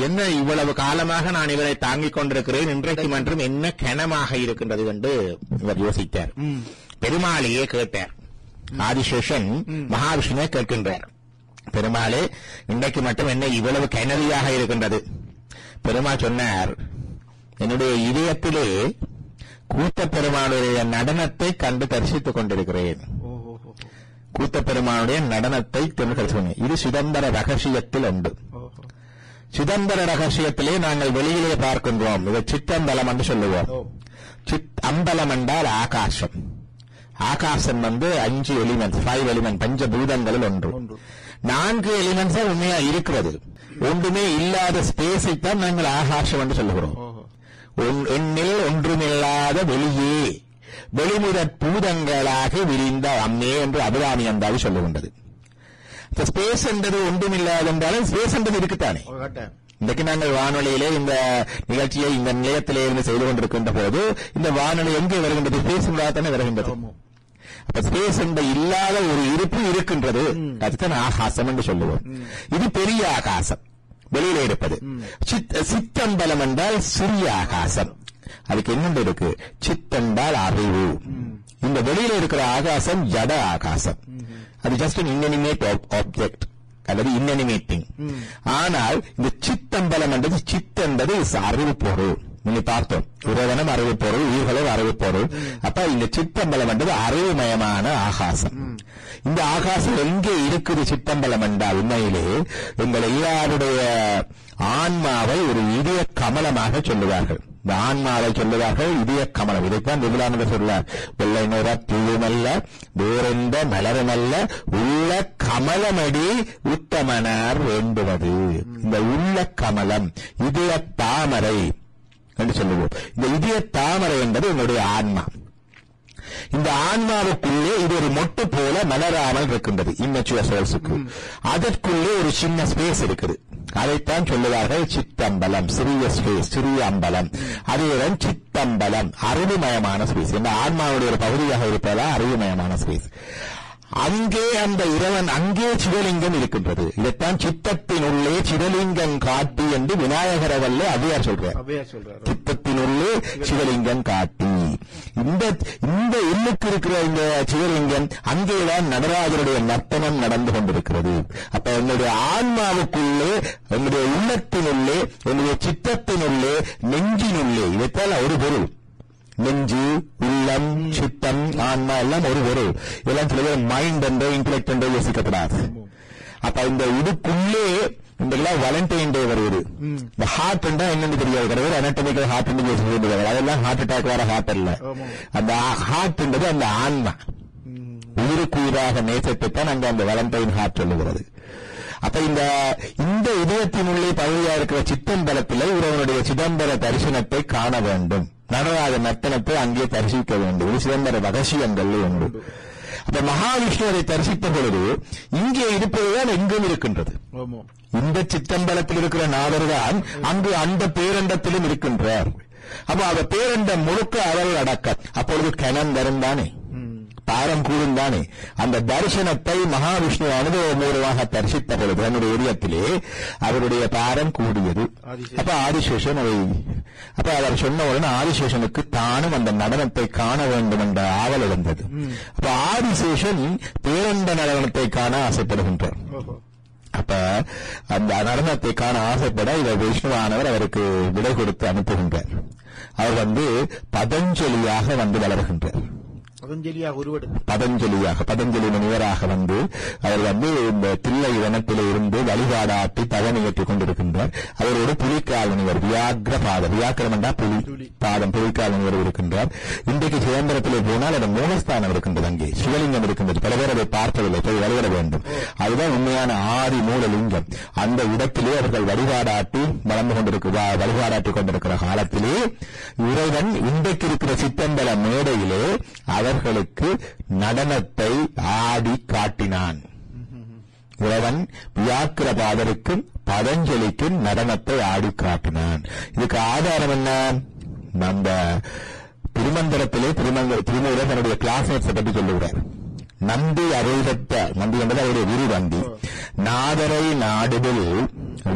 என்ன இவ்வளவு காலமாக நான் இவரை தாங்கிக் கொண்டிருக்கிறேன் இன்றைக்கு மற்றும் என்ன கனமாக இருக்கின்றது என்று இவர் யோசித்தார் பெருமாளையே கேட்டார் ஆதிசேஷன் மகாவிஷ்ணுவை கேட்கின்றார் பெருமாளே இன்றைக்கு மட்டும் என்ன இவ்வளவு கிணறியாக இருக்கின்றது பெருமாள் சொன்னார் என்னுடைய இதயத்திலே கூத்த பெருமாளுடைய நடனத்தை கண்டு தரிசித்துக் கொண்டிருக்கிறேன் ஓஹோ கூத்த பெருமானுடைய நடனத்தை கண்டு தரிசிக்கிறேன் இது சுதந்திர ரகசியத்தில் உண்டு ஓஹோ சிதம்பர ரகசியத்திலே நாங்கள் வெளியிலே பார்க்கின்றோம் இதை சித்தம்பலம் என்று சொல்லுவோம் ஓ சித் அம்பலம் என்றால் ஆகாசம் ஆகாசம் வந்து அஞ்சு எலிமெண்ட் ஃபைவ் எலிமெண்ட் பஞ்சபூதங்களில் ஒன்று ஒன்று. நான்கு எலிமெண்ட்ஸ் உண்மையா இருக்கிறது ஒன்றுமே இல்லாத ஸ்பேஸை தான் நாங்கள் ஆகாசம் என்று சொல்லுகிறோம் ஓஹோ ஒன்- எண்ணில் ஒன்றுமில்லாத வெளியே வெளிமுதற் பூதங்களாக விரிந்த அம்மே என்று அபிராமி அந்தாதி சொல்லுகின்றது ஸ்பேஸ் என்றது ஒன்றுமில்லாத என்றாலும் ஸ்பேஸ் என்றது இருக்குத்தானே ஓ கட்டாயம் இன்றைக்கு நாங்கள் வானொலியிலே இந்த நிகழ்ச்சியை இந்த நிலையத்திலே இருந்து செய்து கொண்டிருக்கின்ற போது இந்த வானொலி எங்கே வருகின்றது ஸ்பேஸ் தானே வருகின்றது ஆமாம் அப்ப ஸ்பேஸ் என்ற இல்லாத ஒரு இருப்பு இருக்கின்றது அதுதான் ஆகாசம் என்று சொல்லுவோம் இது பெரிய ஆகாசம் வெளியில இருப்பது சித் சித்தம்பலம் என்றால் சிறிய ஆகாசம் அதுக்கு என்னென்று இருக்கு சித் என்றால் அறிவு இந்த வெளியில இருக்கிற ஆகாசம் ஜட ஆகாசம் அது ஜஸ்ட் இன்அனிமேட் ஆப்ஜெக்ட் அல்லது இன்அனிமேட்டிங் ஆனால் இந்த சித்தம்பலம் என்றது சித் என்பது is அறிவு பொருள் முன்னே பார்த்தோம் இறைவனும் அறிவு பொருள் உயிர்களும் அறிவு பொருள் அப்ப இந்த சித்தம்பலம் என்றது அறிவுமயமான ஆகாசம் இந்த ஆகாசம் எங்கே இருக்குது சித்தம்பலம் என்றால் உண்மையிலே எங்கள் எல்லாருடைய ஆன்மாவை ஒரு இதய கமலமாக சொல்லுவார்கள் இந்த ஆன்மாவை சொல்லுவார்கள் இதய கமலம் இதைத்தான் விபுலானந்தர் சொல்றார் வெள்ளை நிற பூவுமல்ல வேறெந்த மலருமல்ல உள்ள கமலமடி உத்தமனார் வேண்டுவது இந்த உள்ள கமலம் இதய தாமரை என்று சொல்லுவோம் இந்த இதய தாமரை என்பது என்னுடைய ஆன்மா இந்த ஆன்மாவுக்குள்ளே இது ஒரு மொட்டு போல மலராமல் இருக்கின்றது இம்மெச்சுவர் சோல்ஸுக்கு அதற்குள்ளே ஒரு சின்ன ஸ்பேஸ் இருக்குது அதைத்தான் சொல்லுவார்கள் சித்தம்பலம் சிறிய ஸ்பேஸ் சிறிய அம்பலம் அதுதான் சித்தம்பலம் அறிவுமயமான ஸ்பேஸ் இந்த ஆன்மாவுடைய ஒரு பகுதியாக இருப்பதா அறிவுமயமான ஸ்பேஸ் அங்கே அந்த இறைவன் அங்கே சிவலிங்கம் இருக்கின்றது இதைத்தான் சித்தத்தினுள்ளே சிவலிங்கம் காட்டி என்று விநாயகரவல்ல அவ்வையார் சொல்றார் அப்படியே சொல்றாரு சித்தத்தினுள்ளே சிவலிங்கம் காட்டி இந்த இந்த உள்ளுக்கு இருக்கிற இந்த சிவலிங்கம் அங்கேதான் நடராஜருடைய நர்த்தனம் நடந்து கொண்டிருக்கிறது அப்ப என்னுடைய ஆன்மாவுக்குள்ளே என்னுடைய உள்ளத்தினுள்ளே என்னுடைய சித்தத்தினுள்ளே நெஞ்சினுள்ளே இதைத்தான் ஒரு பொருள் நெஞ்சு உள்ளம் சித்தம் ஆன்மா எல்லாம் ஒரு பொருள் இதெல்லாம் சில பேர் மைண்ட் என்றோ இன்டலெக்ட் என்றோ யோசிக்கப்படாது அப்ப இந்த இதுக்குள்ளே இன்றைக்கெல்லாம் வேலண்டைன் டே வருவது இந்த ஹார்ட் என்றா என்னன்னு தெரியாது கிடையாது அனட்டமிக்கல் ஹார்ட் என்று யோசிச்சு அதெல்லாம் ஹார்ட் அட்டாக் வர ஹார்ட் அல்ல ஆமா. அந்த ஹார்ட் என்பது அந்த ஆன்மா ம். உயிருக்கு உயிராக நேசத்தைத்தான் அங்க அந்த வேலண்டைன் ஹார்ட் சொல்லுகிறது அப்ப இந்த இந்த இதயத்தினுள்ளே பகுதியா இருக்கிற சித்தம்பலத்திலே இவருடைய சிதம்பர தரிசனத்தை காண வேண்டும் நடராஜ நர்த்தனத்தை அங்கே தரிசிக்க வேண்டும் இது சிதம்பர ரகசியங்கள் உண்டு அப்ப மகாவிஷ்ணு அதை தரிசித்த பொழுது இங்கே இருப்பதுதான் எங்கும் இருக்கின்றது ஆமாம் இந்த சித்தம்பலத்தில் இருக்கிற நாதர்தான் அங்கு அந்த பேரண்டத்திலும் இருக்கின்றார் அப்ப அந்த பேரண்டம் முழுக்க அவர்கள் அடக்க அப்பொழுது கணம் வரும் தானே ம். பாரம் கூடும் தானே அந்த தரிசனத்தை மகாவிஷ்ணு அனுபவபூர்வமாக தரிசித்த பொழுது தன்னுடைய இதயத்திலே அவருடைய பாரம் கூடியது ஆதிசேஷன். அப்ப ஆதிசேஷன் அதை அப்ப அவர் சொன்ன உடனே ஆதிசேஷனுக்கு தானும் அந்த நடனத்தை காண வேண்டும் என்ற ஆவல் இருந்தது அப்ப ஆதிசேஷன் பேரண்ட நடனத்தை காண ஆசைப்படுகின்றார் ஓஹோ அப்ப அந்த நடனத்தை காண ஆசைப்பட இவர் விஷ்ணுவானவர் அவருக்கு விடை கொடுத்து அனுப்புகின்றார் அவர் வந்து பதஞ்சலியாக வந்து வளர்கின்றார் பதஞ்சலியாக உருவெடுத்து பதஞ்சலியாக பதஞ்சலி முனிவராக வந்து அவர் வந்து இந்த தில்லை வனத்திலே இருந்து வழிபாடாட்டி தவம் இயற்றிக் கொண்டிருக்கின்றார் அவரோடு புலிக்கால் முனிவர் வியாக்ர பாதம் வியாக்கிரம் என்றா புலி புலி. பாதம் புலிக்கால் முனிவர் இருக்கின்றார் இன்றைக்கு சிதம்பரத்திலே போனால் அந்த மூலஸ்தானம் இருக்கின்றது அங்கே சிவலிங்கம் இருக்கின்றது பல பேர் அதை பார்த்ததில்லை போய் வழிபட வேண்டும் அதுதான் உண்மையான ஆதி மூலலிங்கம் அந்த இடத்திலே அவர்கள் வழிபாடாட்டி வளர்ந்து கொண்டிருக்க வா- வழிபாடாட்டிக் கொண்டிருக்கிற காலத்திலே இறைவன் இன்றைக்கு இருக்கிற சித்தம்பல மேடையிலே அவர்களுக்கு நடனத்தை ஆடி காட்டினான் இறைவன் வியாக்கிரபாதருக்கும் பதஞ்சலிக்கும் நடனத்தை ஆடி காட்டினான் இதுக்கு ஆதாரம் என்ன நம்ம திருமந்திரத்திலே திருமங்க திருமூலர் தன்னுடைய கிளாஸ்மேட்ஸை பற்றி சொல்லுகிறார் நம்பி அருள் பெற்ற நம்பி என்பது அவருடைய விரு நம்பி நாதரை நாடுவில்